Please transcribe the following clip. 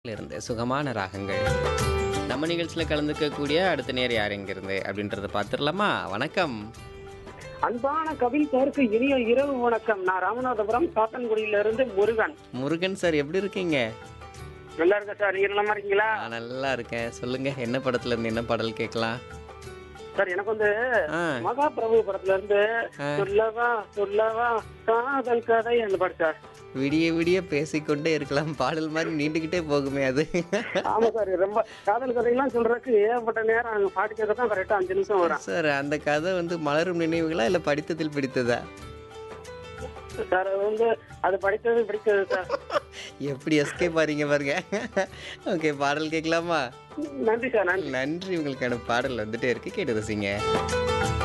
இருந்து சுகமான ராகங்கள் நம்ம நிகழ்ச்சியில் கலந்துக்கக்கூடிய அடுத்த நேர் யார் எங்கிருந்து அப்படின்றத பார்த்துடலாமா வணக்கம் அன்பான கபில் சாருக்கு இனிய இரவு வணக்கம் நான் ராமநாதபுரம் சாத்தன்குடியில இருந்து முருகன் முருகன் சார் எப்படி இருக்கீங்க நல்லா இருக்க சார் நீங்க நல்லா இருக்கீங்களா நான் நல்லா இருக்கேன் சொல்லுங்க என்ன படத்துல இருந்து என்ன பாடல் கேட்கலாம் சார் எனக்கு வந்து ஆ மகா பிரபு படத்துல இருந்து ஆ. சொல்லவா சொல்லவா காதல் கதை அந்த பாட்டு சார் விடிய விடிய பேசிக்கொண்டே இருக்கலாம் பாடல் மாதிரி நீண்டுகிட்டே போகுமே அது ஆமா சார் ரொம்ப காதல் கதையெல்லாம் சொல்றதுக்கு ஏகப்பட்ட நேரம் அங்க பாட்டு கேட்க தான் கரெக்டா அஞ்சு நிமிஷம் வரும் சார் அந்த கதை வந்து மலரும் நினைவுகளா இல்ல படித்ததில் பிடித்ததா சார் அது வந்து அது படித்தது பிடிச்சது சார் எப்படி எஸ்கே பாருங்க பாருங்க ஓகே பாடல் கேட்கலாமா நன்றி சார் நன்றி நன்றி உங்களுக்கான பாடல் வந்துட்டே இருக்கு கேட்டு ரசிங்க